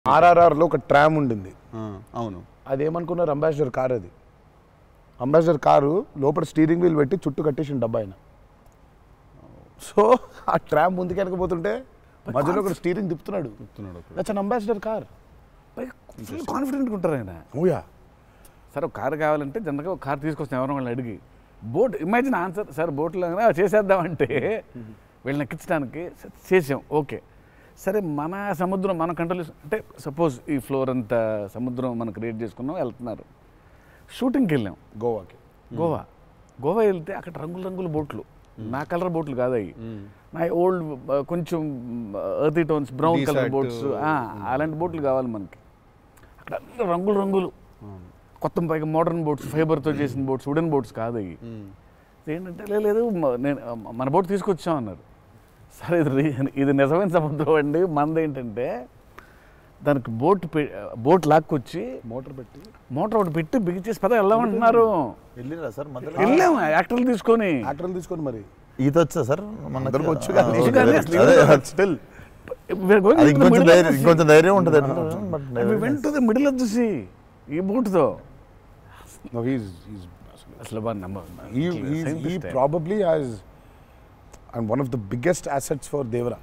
ఆర్ఆర్ఆర్లో ఒక ట్రామ్ ఉండింది ఆ, అవును అది ఏమనుకున్నారు అంబాసిడర్ కార్ అది అంబాసిడర్ కారు లోపల స్టీరింగ్ వీల్ పెట్టి చుట్టూ కట్టేసిన డబ్బా ఆయన సో ఆ ట్రామ్ ముందుకు వెనకపోతుంటే మధ్యలో ఒక స్టీరింగ్ తిప్పుతున్నాడు చెప్తున్నాడు ఒకడు. That's an ambassador car full కాన్ఫిడెంట్గా ఉంటారు ఆయన ఓయా సార్ ఒక కారు కావాలంటే జనరల్గా ఒక కారు తీసుకొస్తాం ఎవరో వాళ్ళని అడిగి బోట్ ఇమాజిన్ ఆన్సర్ సార్ బోట్లో చేసేద్దామంటే వీళ్ళని ఎక్కించడానికి స- చేసాం ఓకే సరే మన సముద్రం మన కంట్రోల్ అంటే సపోజ్ ఈ ఫ్లోర్ అంతా సముద్రం మనం క్రియేట్ చేసుకున్నాం వెళ్తున్నారు షూటింగ్కి వెళ్ళాం గోవాకి గోవా గోవా వెళ్తే అక్కడ రంగుల రంగుల బోట్లు నా కలర్ బోట్లు కాదు అవి నా ఓల్డ్ కొంచెం earthy tones brown colour Desert, boots అలాంటి బోట్లు కావాలి మనకి అక్కడ అన్ని రంగులు రంగులు కొత్త పైగా మోడర్న్ బోట్స్ ఫైబర్తో చేసిన బోట్స్ వుడెన్ బోట్స్ కాదు అవి ఏంటంటే "లే, లేదు మ- నేను మన బోట్ తీసుకొచ్చాం అన్నారు సరే ఇది రి- ఇది నిజమైన సముద్రం అండి మనది ఏంటంటే దానికి బోట్ పె- బోట్ లాక్కొచ్చి మోటార్ పెట్టి మోటార్ ఒకటి పెట్టి బిగిచేసి పద వెళ్దామంటున్నారు వెళ్ళిరా సార్ మధ్యలో వెళ్ళాము యాక్టర్లు తీసుకొని యాక్టర్లు తీసుకొని మరి ఈత వచ్చా సార్ మనకి? అందరికి వచ్చు ఆ, కానీ. ఓకే. కానీ అసలు అదే, ఈత- still. We're going అది into the ఇంకొంచెం middle of ధైర్యం the sea. ఇంకొంచెం ధైర్యం ఉంటుంది but We went to the middle of the sea. ఈ బోట్తో No, he's, he's అసలు బాగా నమ్మ he, he's, he probably has and one of the biggest assets for Devra.